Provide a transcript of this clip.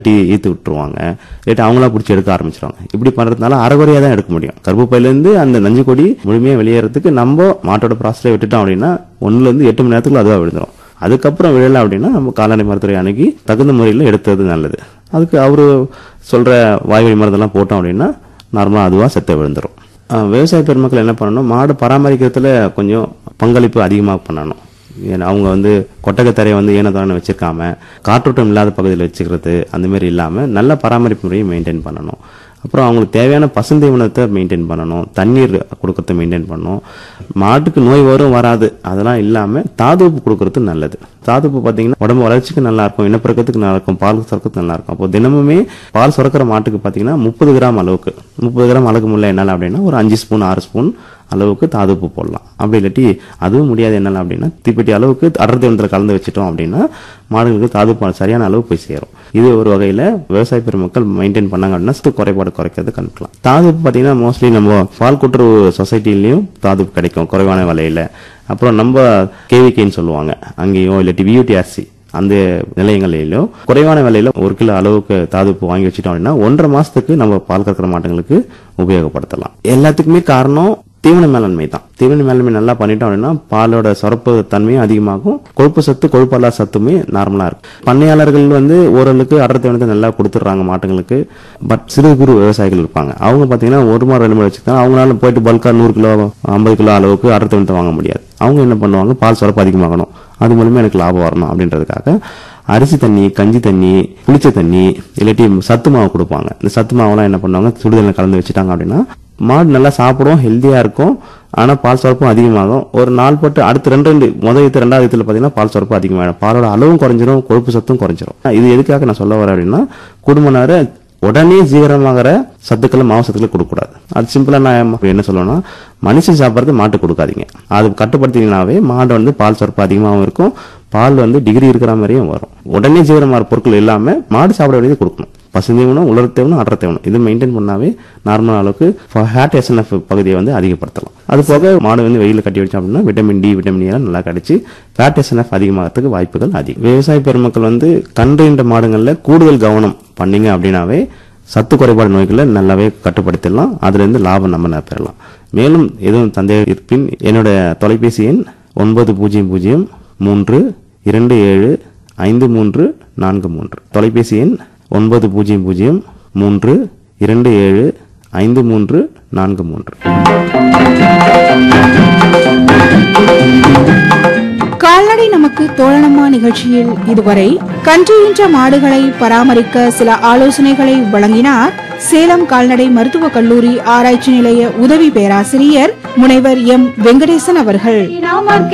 tea ஈத்து விட்டுருவாங்க இல்லாட்டி அவங்களா பிடிச்சி எடுக்க ஆரம்பிச்சிருவாங்க இப்படி பண்றதுனால அரைகுறையா தான் எடுக்க முடியும் கர்ப்பப்பையிலேருந்து அந்த நஞ்சு கொடி முழுமையாக வெளியேறதுக்கு நம்ம மாட்டோட ப்ராசஸை விட்டுட்டோம் அப்படின்னா ஒண்ணுல இருந்து எட்டு மணி நேரத்துக்குள்ள அதுவா விழுந்துரும் அதுக்கப்புறம் விழல அப்படின்னா நம்ம கால்நடை மருத்துவரை அணுகி தகுந்த முறையில் எடுத்தது நல்லது அதுக்கு அவரு சொல்ற வாய்வழி மருந்தெல்லாம் போட்டோம் அப்படின்னா நார்மலாக அதுவா செத்த விழுந்துரும் அஹ் விவசாய பெருமக்கள் என்ன பண்ணணும் மாடு பராமரிக்கிறதுல கொஞ்சம் பங்களிப்பு அதிகமாக பண்ணணும் ஏன்னா அவங்க வந்து கொட்டகத்தரையை வந்து ஏனதான வச்சிருக்காம காற்றோட்டம் இல்லாத பகுதியில் வச்சுக்கிறது அந்த மாதிரி இல்லாம நல்ல பராமரிப்பு முறையை மெயின்டைன் பண்ணணும் அப்புறம் அவங்களுக்கு தேவையான பசுந்தீவனத்தை மெயின்டைன் பண்ணணும் தண்ணீர் கொடுக்கறத மெயின்டைன் பண்ணணும் மாட்டுக்கு நோய் வரும் வராது அதெல்லாம் இல்லாம தாதுப்பு கொடுக்கறது நல்லது தாதுப்பு பார்த்தீங்கன்னா உடம்பு வளர்ச்சிக்கு நல்லா இருக்கும் இனப்பெருக்கத்துக்கு நல்லா இருக்கும் பால் சுரக்கிறதுக்கு நல்லா இருக்கும் அப்போ தினமுமே பால் சுரக்கிற மாட்டுக்கு பார்த்தீங்கன்னா முப்பது கிராம் அளவுக்கு முப்பது கிராம் அளவுக்கு முடியல என்னால அப்படின்னா ஒரு அஞ்சு ஸ்பூன் ஆறு ஸ்பூன் அளவுக்கு தாதுப்பு போடலாம் அப்படி இல்லாட்டி அதுவும் முடியாது என்னால அப்படின்னா தீப்பெட்டி அளவுக்கு அடர் தீவனத்தில் கலந்து வச்சுட்டோம் அப்படின்னா மாடுகளுக்கு தாதுப்பு சரியான அளவு போய் சேரும் இது ஒரு வகையில விவசாய பெருமக்கள் மெயின்டைன் பண்ணாங்க அப்படின்னா சுத்து குறைபாடு குறைக்கிறது கண்டுக்கலாம் தாதுப்பு பார்த்தீங்கன்னா மோஸ்ட்லி நம்ம பால் கூட்டுறவு சொசைட்டிலையும் தாதுப்பு கிடைக்கும் குறைவான விலையில அப்புறம் நம்ம கேவிகேன்னு சொல்லுவாங்க அங்கேயும் இல்லாட்டி வியூடிஆர்சி அந்த நிலையங்களிலும் குறைவான விலையில ஒரு கிலோ அளவுக்கு தாதுப்பு வாங்கி வச்சுட்டோம் அப்படின்னா ஒன்றரை மாசத்துக்கு நம்ம பால் கறக்கிற மாட்டுங்களுக்கு உபயோகப்படுத்தலாம் எல்லாத்துக்குமே காரணம் தீவன மேலாண்மை தான் தீவன மேலாண்மை நல்லா பண்ணிட்டோம் அப்படின்னா பாலோட சுரப்பு தன்மையும் அதிகமாகும் கொழுப்பு சத்து கொழுப்பல்லா சத்துமே நார்மலா இருக்கும் பண்ணையாளர்கள் வந்து ஓரளவுக்கு அடர் தீவனத்தை நல்லா கொடுத்துட்றாங்க மாட்டுங்களுக்கு பட் சிறு குறு விவசாயிகள் இருப்பாங்க அவங்க பாத்தீங்கன்னா ஒரு மாடு ரெண்டு மாடு வச்சுருக்காங்க அவங்களால போயிட்டு பல்கா நூறு கிலோ ஐம்பது கிலோ அளவுக்கு அடர் தீவனத்தை வாங்க முடியாது அவங்க என்ன பண்ணுவாங்க பால் சுரப்பு அதிகமாகணும் அது மூலமா எனக்கு லாபம் வரணும் அப்படின்றதுக்காக அரிசி தண்ணி கஞ்சி தண்ணி புளிச்ச தண்ணி இல்லாட்டி சத்து மாவு கொடுப்பாங்க இந்த சத்து மாவுலாம் என்ன பண்ணுவாங்க சுடுதண்ணில் கலந்து வச்சுட்டாங்க அப்படின்னா மாடு நல்லா சாப்பிடும் ஹெல்த்தியா இருக்கும் ஆனா பால் சுரப்பும் அதிகமாகும் ஒரு நாள் போட்டு அடுத்து ரெண்டு ரெண்டு முதல் இது ரெண்டாவது இதுல பாத்தீங்கன்னா பால் சுரப்பு அதிகமாகிடும் பாலோட அளவும் குறைஞ்சிரும் கொழுப்பு சத்தும் குறைஞ்சிரும் இது எதுக்காக நான் சொல்ல வரேன் அப்படின்னா குடும்ப நேரம் உடனே ஜீரணமாகிற சத்துக்களை மாவு சத்துக்களை கொடுக்கக்கூடாது அது சிம்பிளா நான் என்ன சொல்லணும்னா மனுஷன் சாப்பிட்றது மாட்டு கொடுக்காதீங்க அது கட்டுப்படுத்திங்கனாவே மாடு வந்து பால் சுரப்பு அதிகமாகவும் இருக்கும் பால் வந்து டிகிரி இருக்கிற மாதிரியும் வரும் உடனே ஜீரணமாகிற பொருட்கள் இல்லாம மாடு சாப்பிட வேண்டியது கொடுக்கணும் பசுந்தீவனம் உலர் தேவனம் அடர் தேவனம் இது மெயின்டைன் பண்ணாவே நார்மல் அளவுக்கு ஹேட் எஸ்என்எஃப் பகுதியை வந்து அதிகப்படுத்தலாம் அது போக மாடு வந்து வெயில கட்டி வச்சோம் அப்படின்னா விட்டமின் டி விட்டமின் எல்லாம் நல்லா கிடைச்சு ஃபேட் எஸ்என்எஃப் அதிகமாகிறதுக்கு வாய்ப்புகள் அதிகம் விவசாய பெருமக்கள் வந்து கன்றுகின்ற மாடுகளில் கூடுதல் கவனம் பண்ணீங்க அப்படின்னாவே சத்து குறைபாடு நோய்களை நல்லாவே கட்டுப்படுத்திடலாம் அதுல இருந்து லாபம் நம்ம ந- பெறலாம் மேலும் எதுவும் சந்தேகம் இருப்பின் என்னோட தொலைபேசி எண் ஒன்பது பூஜ்ஜியம் பூஜ்ஜியம் மூன்று இரண்டு ஏழு ஐந்து மூன்று நான்கு மூன்று தொலைபேசி எண் ஒன்பது பூஜ்ஜியம் பூஜ்ஜியம் மூன்று இரண்டு ஏழு ஐந்து மூன்று நான்கு மூன்று கால்நடை நமக்கு தோழனமா நிகழ்ச்சியில் இதுவரை கன்றுகின்ற மாடுகளை பராமரிக்க சில ஆலோசனைகளை வழங்கினார் சேலம் கால்நடை மருத்துவக் கல்லூரி ஆராய்ச்சி நிலைய உதவி பேராசிரியர் முனைவர் எம் வெங்கடேசன் அவர்கள்